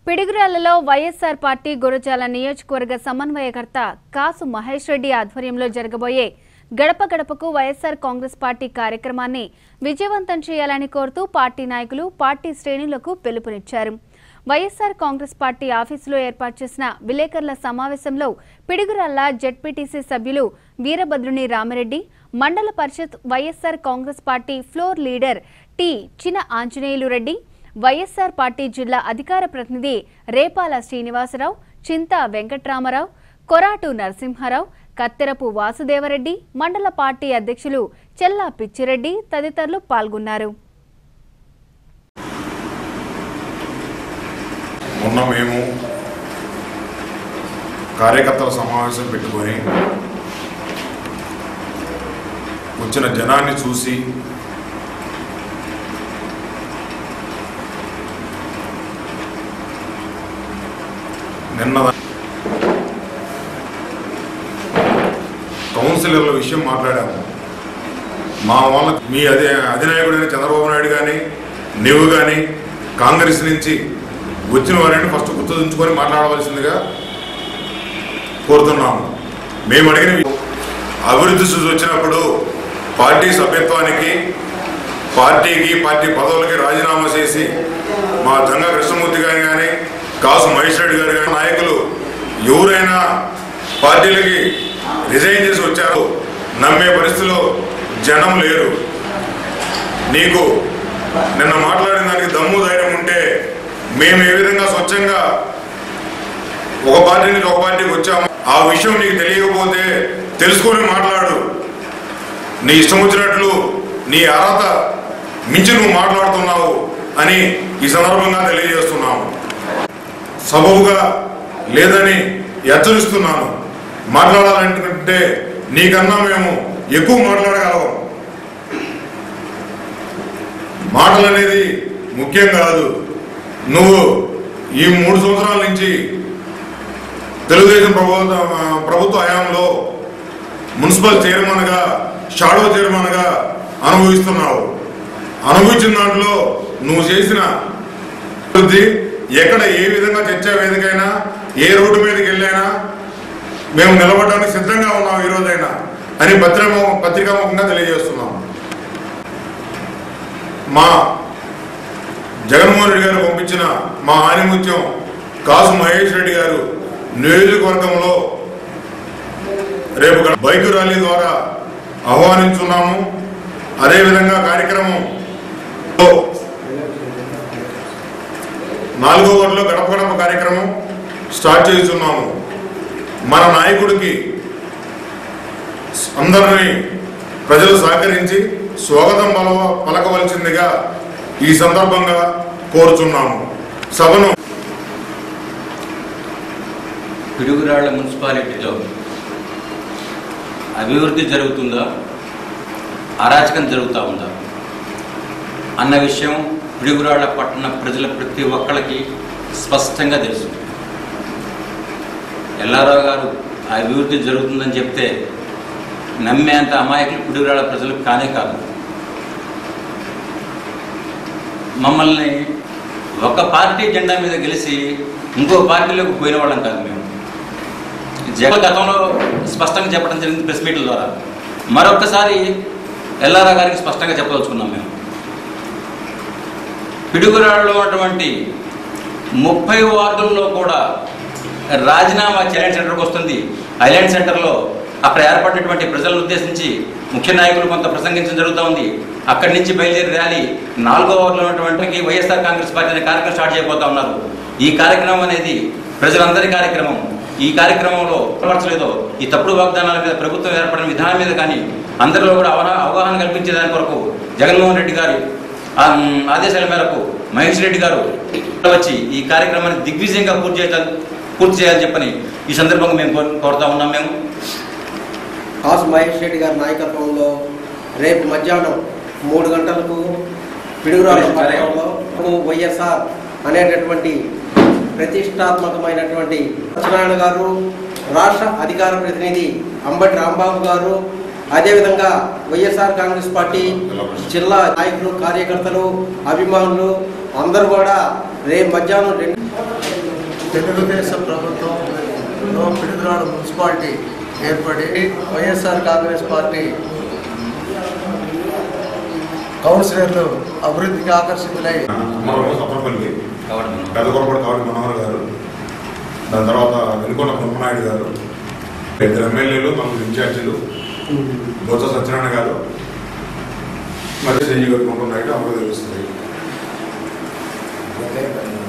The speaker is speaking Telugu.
పిడుగురాళ్లలో వైఎస్ఆర్ పార్టీ గురజాల నియోజకవర్గ సమన్వయకర్త కాసు మహేష్ రెడ్డి ఆధ్వర్యంలో జరగబోయే గడప గడపకు వైఎస్ఆర్ కాంగ్రెస్ పార్టీ కార్యక్రమాన్ని విజయవంతం చేయాలని కోరుతూ పార్టీ నాయకులు పార్టీ శ్రేణులకు పిలుపునిచ్చారు వైఎస్ఆర్ కాంగ్రెస్ పార్టీ ఆఫీసులో ఏర్పాటు చేసిన విలేకరుల సమావేశంలో పిడుగురాళ్ల జెడ్పీటీసీ సభ్యులు వీరభద్రుని రామిరెడ్డి మండల పరిషత్ YSR Congress party floor leader T Chinna Anjaneyulu Reddy YSR party జిల్లా అధికార ప్రతినిధి రేపాల శ్రీనివాసరావు చింతా వెంకట్రామరావు కొరాటు నరసింహారావు కత్తెరపు వాసుదేవరెడ్డి మండల పార్టీ అధ్యక్షులు చెల్లా పిచ్చిరెడ్డి తదితరులు పాల్గొన్నారు మొన్న మేము కార్యకర్తల సమావేశం పెట్టుకొని వచ్చిన జనాన్ని చూసి నిన్న కౌన్సిలర్ల విషయం మాట్లాడాము మా వాళ్ళ మీ అదే అధినాయకుడైన చంద్రబాబు నాయుడు కానీ నీవు కానీ కాంగ్రెస్ నుంచి వచ్చిన వారిని ఫస్ట్ గుర్తుంచుకొని మాట్లాడవలసిందిగా కోరుతున్నాము మేము అడిగిన అభివృద్ధి చూసి వచ్చినప్పుడు పార్టీ సభ్యత్వానికి పార్టీకి పార్టీ పదవులకి రాజీనామా చేసి మా జంగా కృష్ణమూర్తి గారు కానీ కాసు మహేష్ రెడ్డి గారు కానీ నాయకులు ఎవరైనా పార్టీలకి రిజైన్ చేసి వచ్చారో నమ్మే పరిస్థితిలో జనం లేరు నీకు నిన్న మాట్లాడిన దానికి దమ్ము ధైర్యం ఉంటే మేము ఏ విధంగా స్వచ్ఛంగా ఒక పార్టీ నుంచి ఒక పార్టీకి వచ్చాము ఆ విషయం నీకు తెలియకపోతే తెలుసుకొని మాట్లాడు నీ ఇష్టం వచ్చినట్లు నీ అర్హత మించి నువ్వు మాట్లాడుతున్నావు అని ఈ సందర్భంగా తెలియజేస్తున్నాము సబబుగా లేదని హెచ్చరిస్తున్నాను మాట్లాడాలంటే నీకన్నా మేము ఎక్కువ మాట్లాడగలం మాటలు అనేది ముఖ్యం కాదు నువ్వు ఈ మూడు సంవత్సరాల నుంచి తెలుగుదేశం ప్రభుత్వ ప్రభుత్వ హయాంలో మున్సిపల్ చైర్మన్గా షాడో చైర్మన్గా అనుభవిస్తున్నావు అనుభవించిన దాంట్లో నువ్వు చేసిన అభివృద్ధి ఎక్కడ ఏ విధంగా చర్చా వేదికైనా ఏ రోడ్డు మీదకి వెళ్ళైనా మేము నిలబడడానికి సిద్ధంగా ఉన్నాం ఈ రోజైనా అని పత్రిక పత్రికాముఖంగా తెలియజేస్తున్నాం మా జగన్మోహన్ రెడ్డి గారు పంపించిన మా ఆనిముత్యం కాసు మహేష్ రెడ్డి గారు నియోజకవర్గంలో రేపు బైక్ ర్యాలీ ద్వారా ఆహ్వానించున్నాము అదేవిధంగా కార్యక్రమంలో నాలుగో వార్డులో గడప గడప కార్యక్రమం స్టార్ట్ చేస్తున్నాము మన నాయకుడికి అందరినీ ప్రజలు సహకరించి స్వాగతం పలవ పలకవలసిందిగా ఈ సందర్భంగా కోరుచున్నాము సభను పిడుగురాళ్ల మున్సిపాలిటీలో అభివృద్ధి జరుగుతుందా అరాచకం జరుగుతూ ఉందా అన్న విషయం పిడుగురాళ్ల పట్టణ ప్రజల ప్రతి ఒక్కళ్ళకి స్పష్టంగా తెలుసు ఎల్లారావు గారు అభివృద్ధి జరుగుతుందని చెప్తే నమ్మేంత అమాయకులు పిడుగురాళ్ల ప్రజలకు కానే కాదు మమ్మల్ని ఒక పార్టీ జెండా మీద గెలిచి ఇంకో పార్టీలోకి పోయిన వాళ్ళం కాదు మేము జగన్ గతంలో స్పష్టంగా చెప్పడం జరిగింది ప్రెస్ మీట్ల ద్వారా మరొక్కసారి ఎల్లారా గారికి స్పష్టంగా చెప్పదలుచుకున్నాం మేము పిడుగురాళ్ళలో ఉన్నటువంటి ముప్పై వార్డుల్లో కూడా రాజీనామా ఐలాండ్ సెంటర్కి వస్తుంది ఐలాండ్ సెంటర్లో అక్కడ ఏర్పడినటువంటి ప్రజలను ఉద్దేశించి ముఖ్య నాయకులు కొంత ప్రసంగించడం జరుగుతూ ఉంది అక్కడి నుంచి బయలుదేరి ర్యాలీ నాలుగో వార్డులో ఉన్నటువంటి వైఎస్ఆర్ కాంగ్రెస్ పార్టీ అనే కార్యక్రమం స్టార్ట్ చేయబోతా ఉన్నారు ఈ కార్యక్రమం అనేది ప్రజలందరి కార్యక్రమం ఈ కార్యక్రమంలో పరచలేదో ఈ తప్పుడు వాగ్దానాల మీద ప్రభుత్వం ఏర్పడిన విధానం మీద కానీ అందరిలో కూడా అవగా అవగాహన కల్పించే దాని కొరకు జగన్మోహన్ రెడ్డి గారి ఆ, మ్, ఆదేశాల మేరకు మహేష్ రెడ్డి గారు వచ్చి ఈ కార్యక్రమాన్ని దిగ్విజయంగా పూర్తి చేయాలి పూర్తి చేయాలని చెప్పని ఈ సందర్భంగా మేము కోరు- కోరుతా ఉన్నాం మేము కాసు మహేష్ రెడ్డి గారి నాయకత్వంలో రేపు మధ్యాహ్నం మూడు గంటలకు పిడుగురాల పట్టణంలో వైఎస్ఆర్ అనేటటువంటి ప్రతిష్టాత్మకమైనటువంటి సత్యనారాయణ గారు రాష్ట్ర అధికార ప్రతినిధి అంబటి రాంబాబు గారు అదేవిధంగా వైఎస్ఆర్ కాంగ్రెస్ పార్టీ జిల్లా నాయకులు కార్యకర్తలు అభిమానులు అందరూ కూడా రేపు మధ్యాహ్నం రెండు తెలుగుదేశం ప్రభుత్వంలో పిడుగురాడ మున్సిపాలిటీ ఏర్పడి వైఎస్ఆర్ కాంగ్రెస్ పార్టీ కౌన్సిలర్లు అభివృద్ధికి ఆకర్షితులై మనవరం సప్పనపల్లి పెద్దకొరపాటు కావడి మనోహర్ గారు దాని తర్వాత వెనుకొండ బ్రహ్మనాయుడు గారు ఇద్దరు ఎమ్మెల్యేలు నలుగురు ఇన్ఛార్జీలు బొత్స సత్యనారాయణ గారు మరియు సంజయ్ గారు కొంటున్నాయి అమలు తెలుస్తుంది